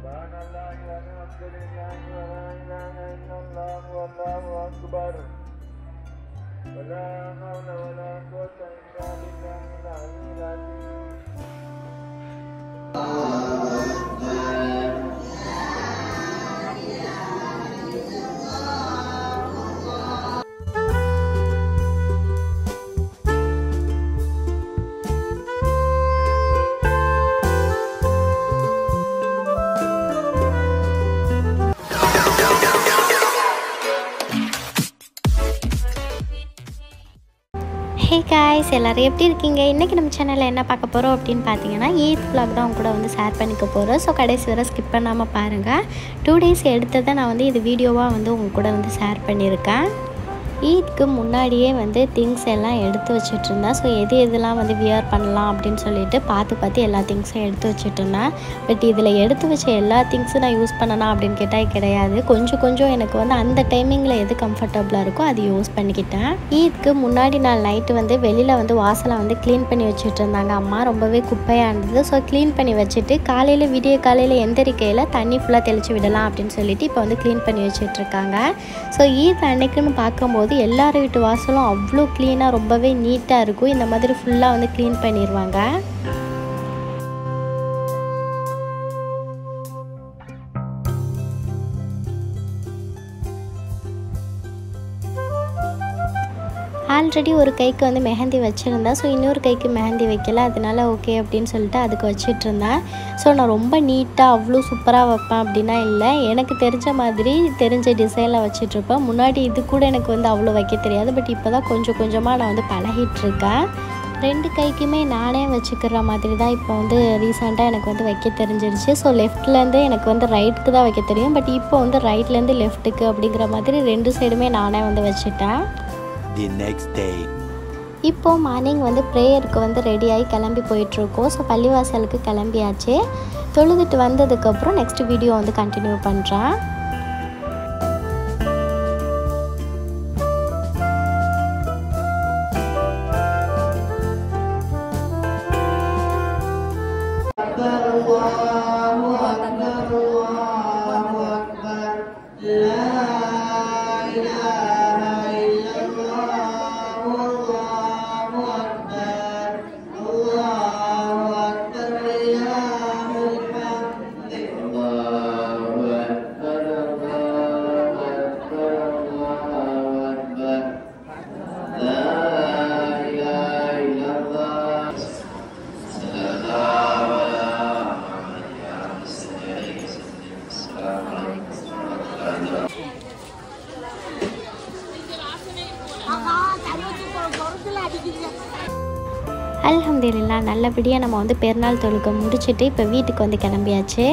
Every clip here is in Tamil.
سبحان الله والحمد لله ولا إله إلا الله والله أكبر ولا حول ولا قوة إلا بالله العلي العظيم ஹே காய்ஸ் எல்லோரும் எப்படி இருக்கீங்க இன்றைக்கி நம்ம சேனலில் என்ன பார்க்க போகிறோம் அப்படின்னு பார்த்தீங்கன்னா ஈத் vlog தான் உங்க கூட வந்து ஷேர் பண்ணிக்க போகிறோம் ஸோ கடைசி வரை ஸ்கிப் பண்ணாமல் பாருங்கள் டூ டேஸ் எடுத்ததை நான் வந்து இது வீடியோவாக வந்து உங்க கூட வந்து ஷேர் பண்ணியிருக்கேன் ஈத்க்கு முன்னாடியே வந்து திங்ஸ் எல்லாம் எடுத்து வச்சுட்டு இருந்தேன் ஸோ எது எதெல்லாம் வந்து வியர் பண்ணலாம் அப்படின்னு சொல்லிட்டு பார்த்து பார்த்து எல்லா திங்ஸும் எடுத்து வச்சுட்டு இருந்தேன் பட் இதில் எடுத்து வச்ச எல்லா திங்ஸும் நான் யூஸ் பண்ணனா அப்படின்னு கேட்டால் கிடையாது கொஞ்சம் கொஞ்சம் எனக்கு வந்து அந்த டைமிங்கில் எது கம்ஃபர்டபுளாக இருக்கோ அது யூஸ் பண்ணிக்கிட்டேன் ஈத்க்கு முன்னாடி நாள் நைட்டு வந்து வெளியில் வந்து வாசலை வந்து க்ளீன் பண்ணி வச்சுட்டு இருந்தாங்க அம்மா ரொம்பவே குப்பையாக இருந்தது ஸோ க்ளீன் பண்ணி வச்சுட்டு காலையில் விடிய காலையில் எந்திரிக்கையில் தண்ணி ஃபுல்லாக தெளித்து விடலாம் அப்படின்னு சொல்லிட்டு இப்போ வந்து க்ளீன் பண்ணி வச்சுட்டு இருக்காங்க ஸோ ஈத் அன்னைக்குன்னு பார்க்கும்போது எல்லார் வீட்டு வாசலும் அவ்வளோ க்ளீனாக ரொம்பவே நீட்டாக இருக்கும் இந்த மாதிரி ஃபுல்லாக வந்து க்ளீன் பண்ணிடுவாங்க ஆல்ரெடி ஒரு கைக்கு வந்து மெஹந்தி வச்சுருந்தேன் ஸோ இன்னொரு கைக்கு மெஹந்தி வைக்கல அதனால ஓகே அப்படின்னு சொல்லிட்டு அதுக்கு வச்சிட்டு இருந்தேன் ஸோ நான் ரொம்ப நீட்டாக அவ்வளோ சூப்பராக வைப்பேன் அப்படின்னா இல்லை எனக்கு தெரிஞ்ச மாதிரி தெரிஞ்ச டிசைனில் வச்சிட்ருப்பேன் முன்னாடி இது கூட எனக்கு வந்து அவ்வளோ வைக்க தெரியாது பட் இப்போ தான் கொஞ்சம் கொஞ்சமாக நான் வந்து பழகிட்டு இருக்கேன் ரெண்டு கைக்குமே நானே வச்சுக்கிற மாதிரி தான் இப்போ வந்து ரீசெண்டாக எனக்கு வந்து வைக்க தெரிஞ்சிருச்சு ஸோ லெஃப்ட்லேருந்து எனக்கு வந்து ரைட்டுக்கு தான் வைக்க தெரியும் பட் இப்போ வந்து ரைட்லேருந்து லெஃப்ட்டுக்கு அப்படிங்கிற மாதிரி ரெண்டு சைடுமே நானே வந்து வச்சுட்டேன் the next day. இப்போது மார்னிங் வந்து ப்ரேயருக்கு வந்து ரெடியாகி கிளம்பி போயிட்டுருக்கோம் ஸோ பள்ளிவாசலுக்கு கிளம்பியாச்சு தொழுதுட்டு வந்ததுக்கப்புறம் நெக்ஸ்ட் வீடியோ வந்து கண்டினியூ பண்ணுறேன் அல்ஹம்துலில்லா நல்லபடியாக நம்ம வந்து பெருநாள் தொழுகை முடிச்சுட்டு இப்போ வீட்டுக்கு வந்து கிளம்பியாச்சு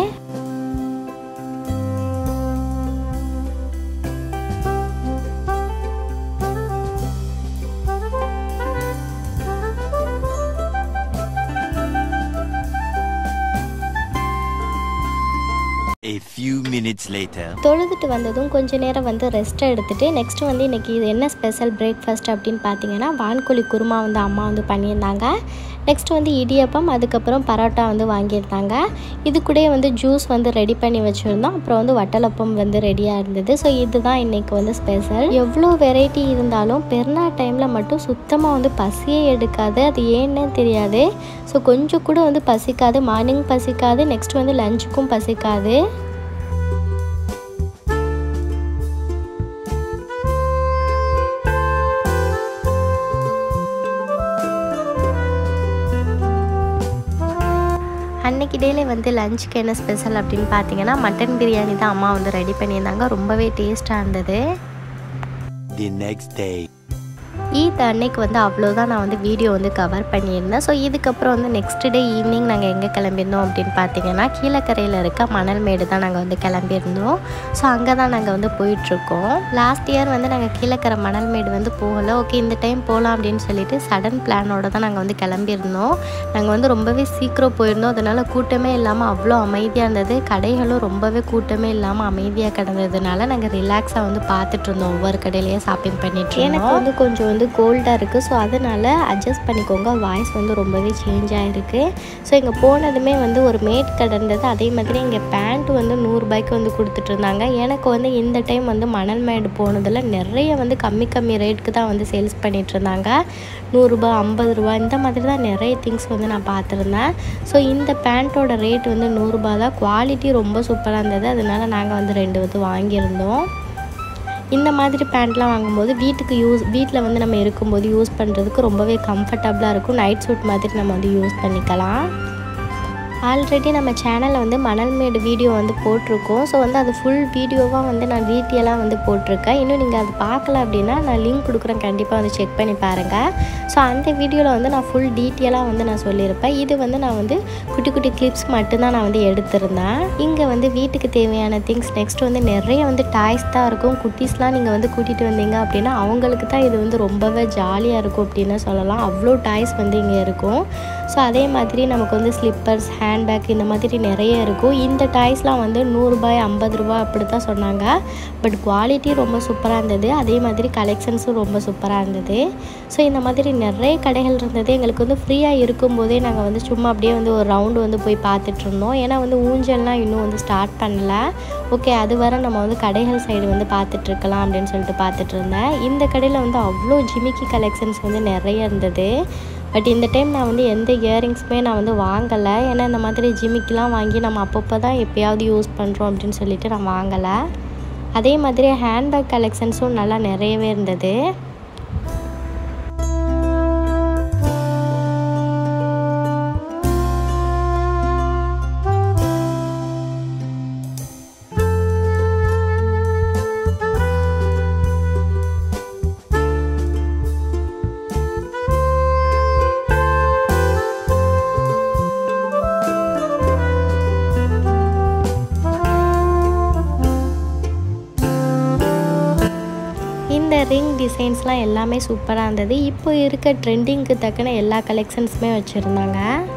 A few minutes later. தொழுதுட்டு வந்ததும் கொஞ்ச நேரம் வந்து ரெஸ்ட் எடுத்துட்டு நெக்ஸ்ட் வந்து இன்னைக்கு இது என்ன ஸ்பெஷல் பிரேக்ஃபாஸ்ட் அப்படின்னு பார்த்தீங்கன்னா வான்கோழி குருமா வந்து அம்மா வந்து பண்ணியிருந்தாங்க நெக்ஸ்ட் வந்து இடியப்பம் அதுக்கப்புறம் பரோட்டா வந்து வாங்கியிருந்தாங்க இது கூடயே வந்து ஜூஸ் வந்து ரெடி பண்ணி வச்சுருந்தோம் அப்புறம் வந்து வட்டலப்பம் வந்து ரெடியாக இருந்தது ஸோ இதுதான் இன்னைக்கு வந்து ஸ்பெஷல் எவ்வளோ வெரைட்டி இருந்தாலும் பெருநாள் டைமில் மட்டும் சுத்தமாக வந்து பசியே எடுக்காது அது ஏன்னே தெரியாது ஸோ கொஞ்சம் கூட வந்து பசிக்காது மார்னிங் பசிக்காது நெக்ஸ்ட் வந்து லஞ்சுக்கும் பசிக்காது அன்னைக்கு டேல வந்து லஞ்சுக்கு என்ன ஸ்பெஷல் அப்படின்னு பார்த்தீங்கன்னா மட்டன் பிரியாணி தான் அம்மா வந்து ரெடி பண்ணியிருந்தாங்க ரொம்பவே டேஸ்ட்டாக இருந்தது The next day. ஈத் அன்னைக்கு வந்து அவ்வளோதான் நான் வந்து வீடியோ வந்து கவர் பண்ணியிருந்தேன் ஸோ இதுக்கப்புறம் வந்து நெக்ஸ்ட் டே ஈவினிங் நாங்கள் எங்கே கிளம்பியிருந்தோம் அப்படின்னு பார்த்தீங்கன்னா கீழக்கரையில் இருக்க மணல்மேடு தான் நாங்கள் வந்து கிளம்பியிருந்தோம் ஸோ அங்கே தான் நாங்கள் வந்து போயிட்டுருக்கோம் லாஸ்ட் இயர் வந்து நாங்கள் கீழக்கரை மணல்மேடு வந்து போகலை ஓகே இந்த டைம் போகலாம் அப்படின்னு சொல்லிட்டு சடன் பிளானோட தான் நாங்கள் வந்து கிளம்பியிருந்தோம் நாங்கள் வந்து ரொம்பவே சீக்கிரம் போயிருந்தோம் அதனால் கூட்டமே இல்லாமல் அவ்வளோ அமைதியாக இருந்தது கடைகளும் ரொம்பவே கூட்டமே இல்லாமல் அமைதியாக கிடந்ததுனால நாங்கள் ரிலாக்ஸாக வந்து பார்த்துட்டு இருந்தோம் ஒவ்வொரு கடையிலேயே ஷாப்பிங் பண்ணிட்டு எனக்கு வந்து கொஞ்சம் வந்து வந்து கோல்டாக இருக்குது ஸோ அதனால் அட்ஜஸ்ட் பண்ணிக்கோங்க வாய்ஸ் வந்து ரொம்பவே சேஞ்ச் ஆகிருக்கு ஸோ இங்கே போனதுமே வந்து ஒரு மேட் கடை இருந்தது அதே மாதிரி இங்கே பேண்ட் வந்து நூறுரூபாய்க்கு வந்து கொடுத்துட்டு இருந்தாங்க எனக்கு வந்து இந்த டைம் வந்து மணல் மேடு போனதில் நிறைய வந்து கம்மி கம்மி ரேட்டுக்கு தான் வந்து சேல்ஸ் பண்ணிகிட்டு இருந்தாங்க நூறுரூபா ஐம்பது ரூபா இந்த மாதிரி தான் நிறைய திங்ஸ் வந்து நான் பார்த்துருந்தேன் ஸோ இந்த பேண்ட்டோட ரேட் வந்து நூறுரூபா தான் குவாலிட்டி ரொம்ப சூப்பராக இருந்தது அதனால நாங்கள் வந்து ரெண்டு வந்து வாங்கியிருந்தோம் இந்த மாதிரி பேண்ட்லாம் வாங்கும்போது வீட்டுக்கு யூஸ் வீட்டில் வந்து நம்ம இருக்கும்போது யூஸ் பண்ணுறதுக்கு ரொம்பவே கம்ஃபர்டபுளாக இருக்கும் நைட் சூட் மாதிரி நம்ம வந்து யூஸ் பண்ணிக்கலாம் ஆல்ரெடி நம்ம சேனலில் வந்து மணல்மேடு வீடியோ வந்து போட்டிருக்கோம் ஸோ வந்து அது ஃபுல் வீடியோவாக வந்து நான் டீட்டெயிலாக வந்து போட்டிருக்கேன் இன்னும் நீங்கள் அது பார்க்கல அப்படின்னா நான் லிங்க் கொடுக்குறேன் கண்டிப்பாக வந்து செக் பண்ணி பாருங்கள் ஸோ அந்த வீடியோவில் வந்து நான் ஃபுல் டீட்டெயிலாக வந்து நான் சொல்லியிருப்பேன் இது வந்து நான் வந்து குட்டி குட்டி கிளிப்ஸ் மட்டும்தான் நான் வந்து எடுத்திருந்தேன் இங்கே வந்து வீட்டுக்கு தேவையான திங்ஸ் நெக்ஸ்ட் வந்து நிறைய வந்து டாய்ஸ் தான் இருக்கும் குட்டீஸ்லாம் நீங்கள் வந்து கூட்டிகிட்டு வந்தீங்க அப்படின்னா அவங்களுக்கு தான் இது வந்து ரொம்பவே ஜாலியாக இருக்கும் அப்படின்னு சொல்லலாம் அவ்வளோ டாய்ஸ் வந்து இங்கே இருக்கும் ஸோ அதே மாதிரி நமக்கு வந்து ஸ்லிப்பர்ஸ் ஹேண்ட்பேக் இந்த மாதிரி நிறைய இருக்கும் இந்த டாய்ஸ்லாம் வந்து நூறுரூபாய் ஐம்பது ரூபா அப்படி தான் சொன்னாங்க பட் குவாலிட்டி ரொம்ப சூப்பராக இருந்தது அதே மாதிரி கலெக்ஷன்ஸும் ரொம்ப சூப்பராக இருந்தது ஸோ இந்த மாதிரி நிறைய கடைகள் இருந்தது எங்களுக்கு வந்து ஃப்ரீயாக இருக்கும்போதே நாங்கள் வந்து சும்மா அப்படியே வந்து ஒரு ரவுண்டு வந்து போய் பார்த்துட்டு இருந்தோம் ஏன்னா வந்து ஊஞ்சல்லாம் இன்னும் வந்து ஸ்டார்ட் பண்ணல ஓகே அது வரை நம்ம வந்து கடைகள் சைடு வந்து பார்த்துட்டு இருக்கலாம் அப்படின்னு சொல்லிட்டு பார்த்துட்டு இருந்தேன் இந்த கடையில் வந்து அவ்வளோ ஜிமிக்கி கலெக்ஷன்ஸ் வந்து நிறைய இருந்தது பட் இந்த டைம் நான் வந்து எந்த இயரிங்ஸுமே நான் வந்து வாங்கலை ஏன்னா இந்த மாதிரி ஜிமிக்கெலாம் வாங்கி நம்ம அப்பப்போ தான் எப்பயாவது யூஸ் பண்ணுறோம் அப்படின்னு சொல்லிட்டு நான் வாங்கலை அதே மாதிரி ஹேண்ட்பேக் கலெக்ஷன்ஸும் நல்லா நிறையவே இருந்தது இந்த ரிங் டிசைன்ஸ்லாம் எல்லாமே சூப்பராக இருந்தது இப்போ இருக்க ட்ரெண்டிங்க்கு தக்கன எல்லா கலெக்ஷன்ஸுமே வச்சுருந்தாங்க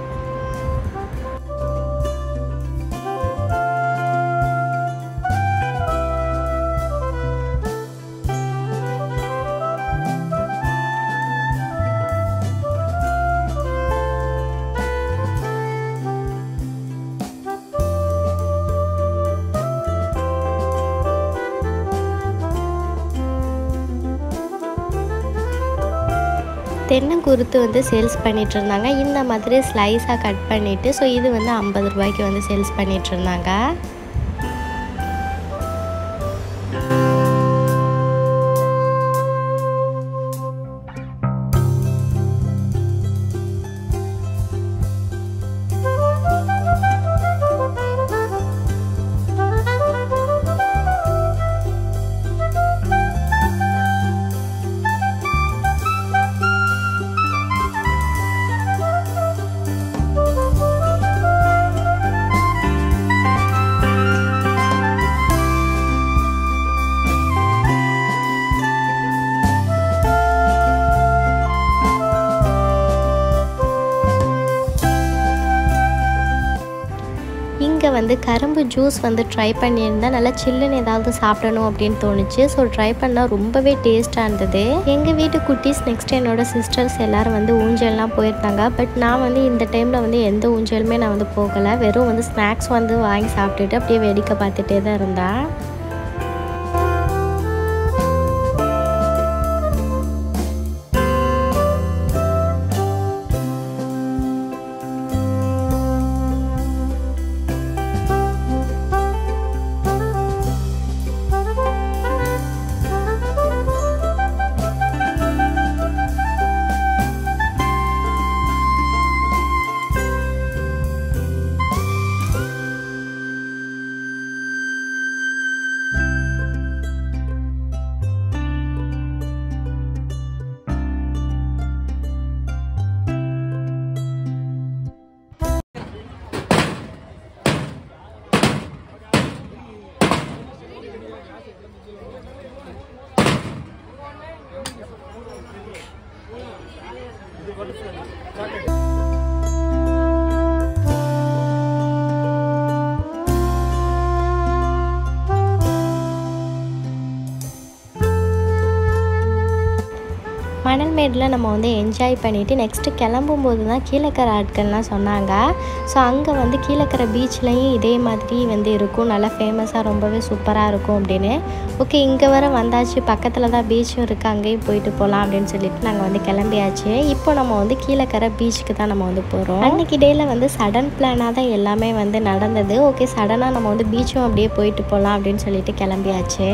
தென்னங்குருத்து வந்து சேல்ஸ் பண்ணிட்டு இருந்தாங்க இந்த மாதிரி ஸ்லைஸாக கட் பண்ணிவிட்டு ஸோ இது வந்து ஐம்பது ரூபாய்க்கு வந்து சேல்ஸ் பண்ணிட்டு இருந்தாங்க இங்கே வந்து கரும்பு ஜூஸ் வந்து ட்ரை பண்ணியிருந்தேன் நல்லா சில்லுன்னு ஏதாவது சாப்பிடணும் அப்படின்னு தோணுச்சு ஸோ ட்ரை பண்ணால் ரொம்பவே டேஸ்ட்டாக இருந்தது எங்கள் வீட்டு குட்டீஸ் நெக்ஸ்ட் என்னோட சிஸ்டர்ஸ் எல்லாரும் வந்து ஊஞ்சல்லாம் போயிருந்தாங்க பட் நான் வந்து இந்த டைமில் வந்து எந்த ஊஞ்சலுமே நான் வந்து போகலை வெறும் வந்து ஸ்நாக்ஸ் வந்து வாங்கி சாப்பிட்டுட்டு அப்படியே வேடிக்கை பார்த்துட்டே தான் இருந்தேன் மணல் மேடில் நம்ம வந்து என்ஜாய் பண்ணிவிட்டு நெக்ஸ்ட்டு கிளம்பும்போது தான் கீழக்கரை ஆட்கள்லாம் சொன்னாங்க ஸோ அங்கே வந்து கீழக்கரை பீச்லேயும் இதே மாதிரி வந்து இருக்கும் நல்லா ஃபேமஸாக ரொம்பவே சூப்பராக இருக்கும் அப்படின்னு ஓகே இங்கே வர வந்தாச்சு பக்கத்தில் தான் பீச்சும் இருக்குது அங்கேயும் போயிட்டு போகலாம் அப்படின்னு சொல்லிட்டு நாங்கள் வந்து கிளம்பியாச்சு இப்போ நம்ம வந்து கீழக்கரை பீச்சுக்கு தான் நம்ம வந்து போகிறோம் அன்னைக்கு டேயில் வந்து சடன் பிளானாக தான் எல்லாமே வந்து நடந்தது ஓகே சடனாக நம்ம வந்து பீச்சும் அப்படியே போயிட்டு போகலாம் அப்படின்னு சொல்லிட்டு கிளம்பியாச்சு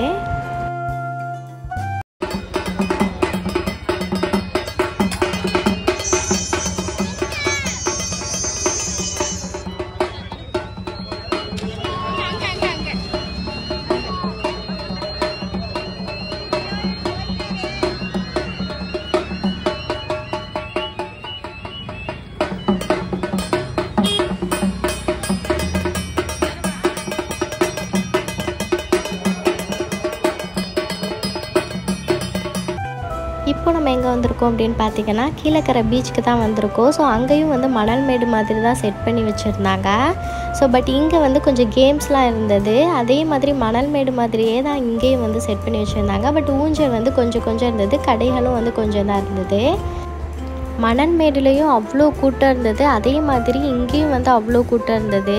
இப்போ நம்ம எங்கே வந்திருக்கோம் அப்படின்னு பார்த்தீங்கன்னா கீழக்கரை பீச்சுக்கு தான் வந்திருக்கோம் ஸோ அங்கேயும் வந்து மணல் மேடு மாதிரி தான் செட் பண்ணி வச்சுருந்தாங்க ஸோ பட் இங்கே வந்து கொஞ்சம் கேம்ஸ்லாம் இருந்தது அதே மாதிரி மணல் மேடு மாதிரியே தான் இங்கேயும் வந்து செட் பண்ணி வச்சுருந்தாங்க பட் ஊஞ்சல் வந்து கொஞ்சம் கொஞ்சம் இருந்தது கடைகளும் வந்து கொஞ்சம் தான் இருந்தது மணல் மேடுலேயும் அவ்வளோ கூட்டம் இருந்தது அதே மாதிரி இங்கேயும் வந்து அவ்வளோ கூட்டம் இருந்தது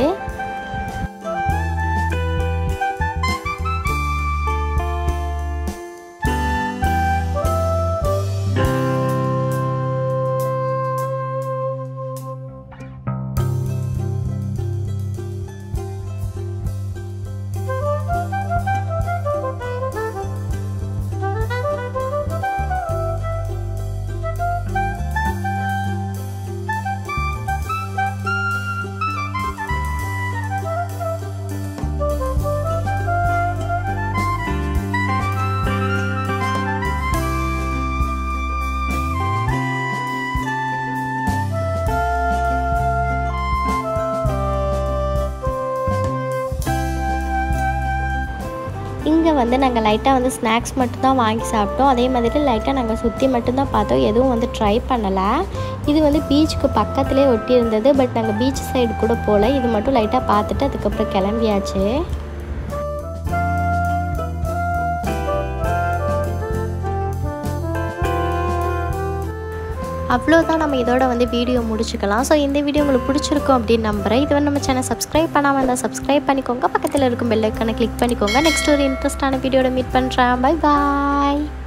இங்கே வந்து நாங்கள் லைட்டாக வந்து ஸ்நாக்ஸ் மட்டும் தான் வாங்கி சாப்பிட்டோம் அதே மாதிரி லைட்டாக நாங்கள் சுற்றி மட்டும்தான் பார்த்தோம் எதுவும் வந்து ட்ரை பண்ணலை இது வந்து பீச்சுக்கு பக்கத்துலேயே ஒட்டி இருந்தது பட் நாங்கள் பீச் சைடு கூட போகல இது மட்டும் லைட்டாக பார்த்துட்டு அதுக்கப்புறம் கிளம்பியாச்சு அவ்வளோதான் நம்ம இதோட வந்து வீடியோ முடிச்சுக்கலாம் ஸோ இந்த வீடியோ உங்களுக்கு பிடிச்சிருக்கும் அப்படின்னு நம்புகிறேன் இது வந்து நம்ம சேனல் சப்ஸ்கிரைப் பண்ணாமல் இருந்தால் சப்ஸ்கிரைப் பண்ணிக்கோங்க பக்கத்தில் இருக்கும் பெல் ஐக்கானை கிளிக் பண்ணிக்கோங்க நெக்ஸ்ட் ஒரு இன்ட்ரெஸ்டான வீடியோட மீட் பண்ணுறேன் பை பாய்